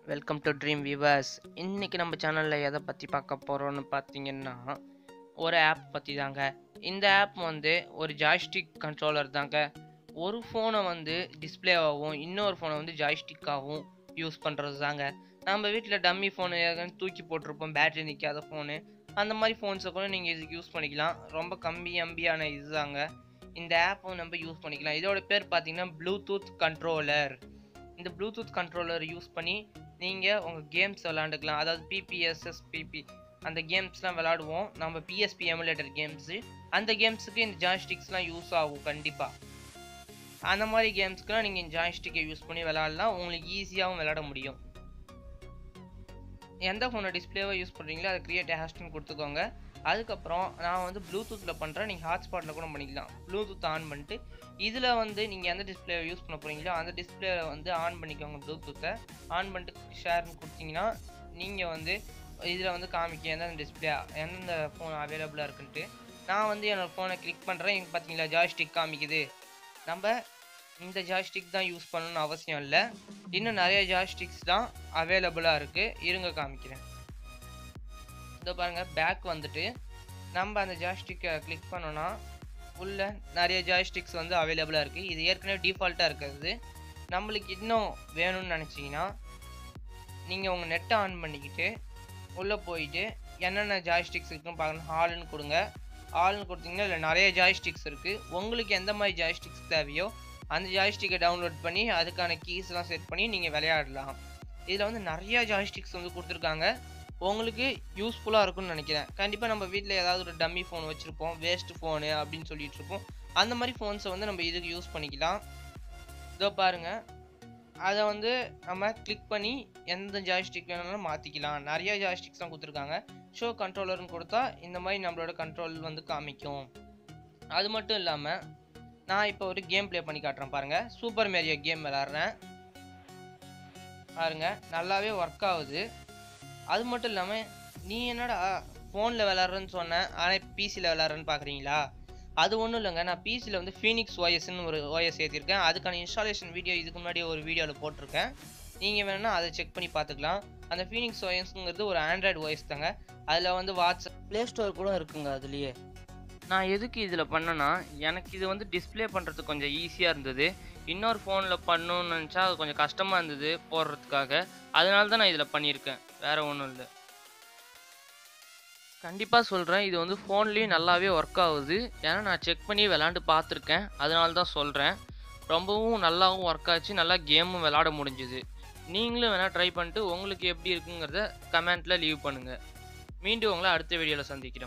welcome to dream viewers இன்னைக்கு நம்ம சேனலில் எதை பற்றி பார்க்க போகிறோம்னு பார்த்தீங்கன்னா ஒரு ஆப் பற்றி தாங்க இந்த ஆப் வந்து ஒரு ஜாய்ஸ்டிக் கண்ட்ரோலர் தாங்க ஒரு ஃபோனை வந்து டிஸ்பிளேவாகவும் இன்னொரு ஃபோனை வந்து ஜாய்ஸ்டிக்காகவும் யூஸ் பண்ணுறது தாங்க நம்ம வீட்டில் டம்மி ஃபோனு தூக்கி போட்டிருப்போம் பேட்டரி நிற்காத ஃபோனு அந்த மாதிரி ஃபோன்ஸை கூட நீங்கள் இதுக்கு யூஸ் பண்ணிக்கலாம் ரொம்ப கம்மி எம்பியான இதுதாங்க இந்த ஆப்பும் நம்ம யூஸ் பண்ணிக்கலாம் இதோட பேர் பார்த்தீங்கன்னா ப்ளூடூத் கண்ட்ரோலர் இந்த ப்ளூடூத் கண்ட்ரோலர் யூஸ் பண்ணி நீங்கள் உங்கள் கேம்ஸ் விளாண்டுக்கலாம் அதாவது பிபிஎஸ்எஸ் பிபி அந்த கேம்ஸ்லாம் விளாடுவோம் நம்ம பிஎஸ்பி எமுலேட்டர் கேம்ஸு அந்த கேம்ஸுக்கு இந்த ஜாய்ஸ்டிக்ஸ்லாம் யூஸ் ஆகும் கண்டிப்பாக அந்த மாதிரி கேம்ஸ்க்குலாம் நீங்கள் ஜாய்ஸ்டிக்கை யூஸ் பண்ணி விளாட்லாம் உங்களுக்கு ஈஸியாகவும் விளாட முடியும் எந்த ஃபோனை டிஸ்பிளேவை யூஸ் பண்ணுறீங்களோ அதை க்ரியேட் ஹேஷ்டன் கொடுத்துக்கோங்க அதுக்கப்புறம் நான் வந்து ப்ளூடூத்தில் பண்ணுறேன் நீங்கள் ஹாட்ஸ்பாட்டில் கூட பண்ணிக்கலாம் ப்ளூடூத் ஆன் பண்ணிட்டு இதில் வந்து நீங்கள் எந்த டிஸ்பிளேவை யூஸ் பண்ண போகிறீங்களோ அந்த டிஸ்பிளேவை வந்து ஆன் பண்ணிக்கோங்க ப்ளூடூத்தை ஆன் பண்ணிட்டு ஷேர்னு கொடுத்தீங்கன்னா நீங்கள் வந்து இதில் வந்து காமிக்க எந்தெந்த டிஸ்பிளே எந்தெந்த ஃபோன் அவைலபிளாக இருக்குன்ட்டு நான் வந்து என்னோடய ஃபோனை கிளிக் பண்ணுறேன் எனக்கு பார்த்தீங்களா ஜாய்ஸ்டிக் காமிக்குது நம்ம இந்த ஜாய்ஸ்டிக் தான் யூஸ் பண்ணணும்னு அவசியம் இல்லை இன்னும் நிறைய ஜாய்ஸ்டிக்ஸ் தான் அவைலபிளாக இருக்குது இருங்க காமிக்கிறேன் இதோ பாருங்கள் பேக் வந்துட்டு நம்ம அந்த ஜாய்ஸ்டிக்கை கிளிக் பண்ணோன்னா உள்ள நிறைய ஜாய்ஸ்டிக்ஸ் வந்து அவைலபிளாக இருக்குது இது ஏற்கனவே டிஃபால்ட்டாக இருக்கிறது நம்மளுக்கு இன்னும் வேணும்னு நினச்சிங்கன்னா நீங்கள் உங்கள் நெட்டை ஆன் பண்ணிக்கிட்டு உள்ளே போயிட்டு என்னென்ன ஜாய்ஸ்டிக்ஸ் இருக்குன்னு பார்க்கணும் ஹால்னு கொடுங்க ஹால்னு கொடுத்தீங்கன்னா இல்லை நிறைய ஜாய்ஸ்டிக்ஸ் இருக்குது உங்களுக்கு எந்த மாதிரி ஜாய்ஸ்டிக்ஸ் தேவையோ அந்த ஜாய்ஸ்டிக்கை டவுன்லோட் பண்ணி அதுக்கான கீஸ்லாம் செட் பண்ணி நீங்கள் விளையாடலாம் இதில் வந்து நிறைய ஜாய்ஸ்டிக்ஸ் வந்து கொடுத்துருக்காங்க உங்களுக்கு யூஸ்ஃபுல்லாக இருக்கும்னு நினைக்கிறேன் கண்டிப்பாக நம்ம வீட்டில் ஏதாவது ஒரு டம்மி ஃபோன் வச்சுருப்போம் வேஸ்ட் ஃபோனு அப்படின்னு சொல்லிட்டு இருப்போம் அந்த மாதிரி ஃபோன்ஸை வந்து நம்ம இதுக்கு யூஸ் பண்ணிக்கலாம் இதோ பாருங்கள் அதை வந்து நம்ம கிளிக் பண்ணி எந்த ஜாய்ஸ்டிக் வேணாலும் மாற்றிக்கலாம் நிறைய ஜாய்ஸ்டிக்ஸ் தான் கொடுத்துருக்காங்க ஷோ கண்ட்ரோலர்னு கொடுத்தா இந்த மாதிரி நம்மளோட கண்ட்ரோல் வந்து காமிக்கும் அது மட்டும் இல்லாமல் நான் இப்போ ஒரு கேம் ப்ளே பண்ணி காட்டுறேன் பாருங்கள் சூப்பர் மேரியோ கேம் விளாட்றேன் பாருங்க நல்லாவே ஒர்க் ஆகுது அது மட்டும் இல்லாமல் நீ என்னடா ஃபோனில் விளாட்றேன்னு சொன்னேன் ஆனால் பிசியில் விளாட்றேன்னு பார்க்குறீங்களா அது ஒன்றும் இல்லைங்க நான் பிசியில் வந்து ஃபீனிக்ஸ் ஓஎஸ்ன்னு ஒரு ஓஎஸ் ஏற்றிருக்கேன் அதுக்கான இன்ஸ்டாலேஷன் வீடியோ இதுக்கு முன்னாடி ஒரு வீடியோவில் போட்டிருக்கேன் நீங்கள் வேணும்னா அதை செக் பண்ணி பார்த்துக்கலாம் அந்த ஃபீனிக்ஸ் ஓஎஸ்ங்கிறது ஒரு ஆண்ட்ராய்டு ஓஎஸ் தாங்க அதில் வந்து வாட்ஸ்அப் ப்ளே ஸ்டோர் கூட இருக்குங்க அதுலேயே நான் எதுக்கு இதில் பண்ணேன்னா எனக்கு இது வந்து டிஸ்பிளே பண்ணுறதுக்கு கொஞ்சம் ஈஸியாக இருந்தது இன்னொரு ஃபோனில் பண்ணணும்னு நினச்சா அது கொஞ்சம் கஷ்டமாக இருந்தது போடுறதுக்காக அதனால தான் நான் இதில் பண்ணியிருக்கேன் வேறு ஒன்றும் இல்லை கண்டிப்பாக சொல்கிறேன் இது வந்து ஃபோன்லேயும் நல்லாவே ஒர்க் ஆகுது ஏன்னா நான் செக் பண்ணி விளாண்டு பார்த்துருக்கேன் அதனால தான் சொல்கிறேன் ரொம்பவும் நல்லாவும் ஒர்க் ஆச்சு நல்லா கேமும் விளாட முடிஞ்சுது நீங்களும் வேணால் ட்ரை பண்ணிட்டு உங்களுக்கு எப்படி இருக்குங்கிறத கமெண்ட்டில் லீவ் பண்ணுங்கள் மீண்டும் உங்களை அடுத்த வீடியோவில் சந்திக்கிறேன்